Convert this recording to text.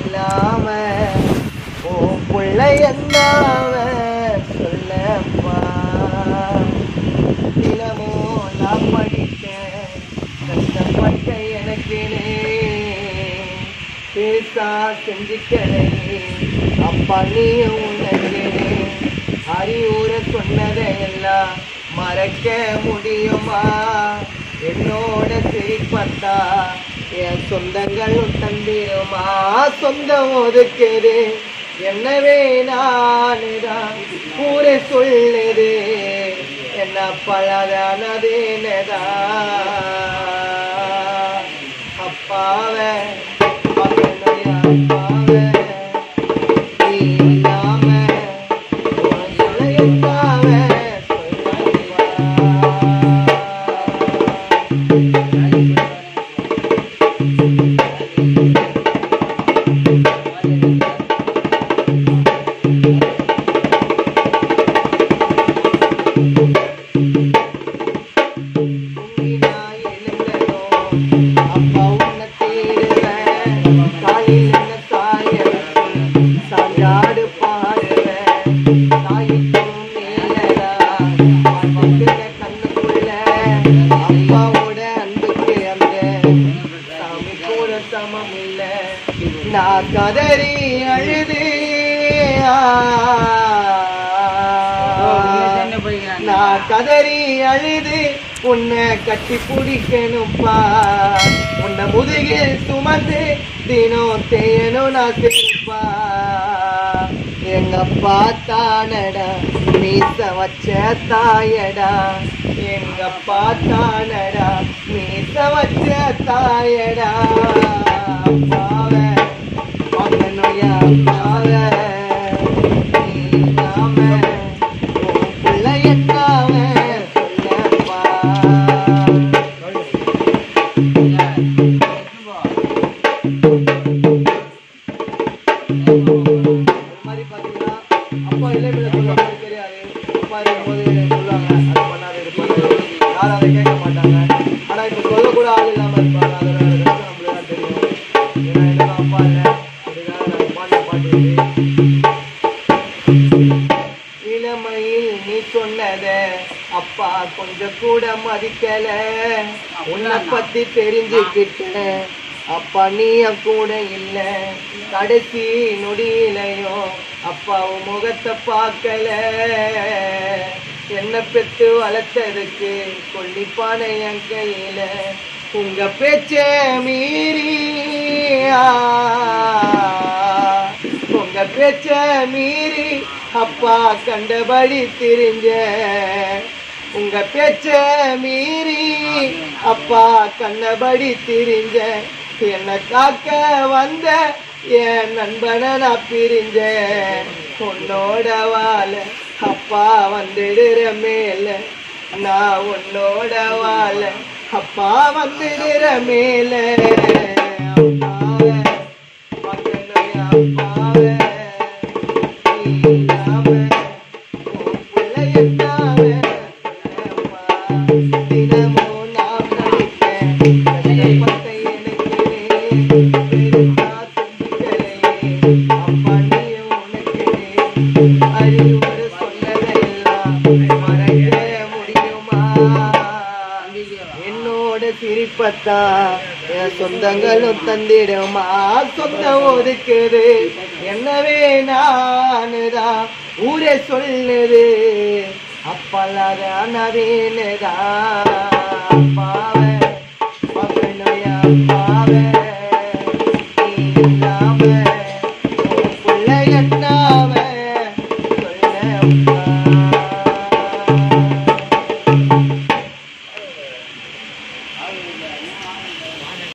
இல்லாம ஓ பிள்ளை என்னாவ சொல்லப்பா தினமும் நான் படிக்க கஷ்டப்பட்ட எனக்கு பெருசா செஞ்சுக்கலை அப்பா நீ உனக்கு அறிவுரை சொன்னதையெல்லாம் மறக்க முடியுமா என்னோட சிரிப்பத்தா என் சொந்தங்களும் தந்திருமா சொந்தம் ஒதுக்குது என்னவே நானுதான் ஊரே சொல்லுது என்ன பழகானது என்னதா அப்பாவை மகனுடைய அப்பாவை நீ இல்லாம உன் இளையத்தாவை சொல்லப்பா. தூங்கினா எழுந்ததும் அப்பா உன்னை தேடுவேன். காலில் என்ன சாய வச்சு சாஞ்சாடு பாடுவேன். தாய்க்கும் மேலடா, பார்த்துக்கிற கண்ணுக்குள்ள அப்பாவோட அன்புக்கு அந்த சாமி கூட சமம் இல்ல நான் கதறி அழுது நான் கதறி அழுது உன்னை கட்டி பிடிக்கணும்ப்பா உன்னை முதுகில் சுமந்து தினம் தேயணும் நான் சிரிப்பா எங்க பாத்தானடா மீச வச்ச தாயடா எங்க பாத்தானடா மீச வச்ச தாயடா அப்பாவே மகனுடைய அப்பாவே நீ இல்லாம உன் பிள்ளை என்னாவே சொல்லப்பா இந்த மாதிரி பாத்தீங்கன்னா, அப்பா இளமையில சொல்லுவாங்க, அது தெரியாது. அப்பா இருக்கும்போது சொல்லுவாங்க, அது பண்ணாத, இது பண்ணாத. யாரும் அதை கேட்க மாட்டாங்க. ஆனா இப்ப சொல்லக்கூட ஆள் இல்லாம இருப்பாங்க. அதோட கஷ்டம் நம்மளுக்கு தான் தெரியும். ஏன்னா எனக்கு அப்பா இல்ல. அதுக்காக நான் பாடின பாட்டு இது. இளமையில் நீ சொன்னத அப்பா கொஞ்சம் கூட மதிக்கல உன்னை பத்தி தெரிஞ்சுக்கிட்டேன் அப்பா நீ என் கூட இல்ல கடைசி நொடியிலையும் அப்பா உன் முகத்தை பார்க்கல என்ன பெத்து வளர்த்ததுக்கு கொல்லிப்பானை என் கையில உங்க பேச்ச மீறி ஆ, உங்க பேச்ச மீறி அப்பா கண்டபடி திரிஞ்ச உங்க பேச்ச மீறி அப்பா கண்டபடி திரிஞ்ச என்ன காக்க வந்த என் நண்பனை நான் பிரிஞ்ச உன்னோட வாழ அப்பா வந்துடுற மேல நான் உன்னோட வாழ அப்பா வந்துடுற மேல அப்பாவே மகனுடைய அப்பாவே நீ இல்லாம உன் பிள்ளை என்னாவே அப்பா, தினமும் நான் நடிப்பேன். கஷ்டப்பட்ட எனக்கு பெருசா செஞ்சுக்கலையே. அப்பா, நீயும் உனக்கு அறிவுரை சொன்னதெல்லாம் மறக்க முடியுமா என்னோட சிரிப்பத்தா என் சொந்தங்களும் தந்திடுமா சொந்தம் ஒதுக்குது என்னவே நானுதான் ஊரே சொல்லுது அப்பல்லாத நவீனதான் அப்பாவை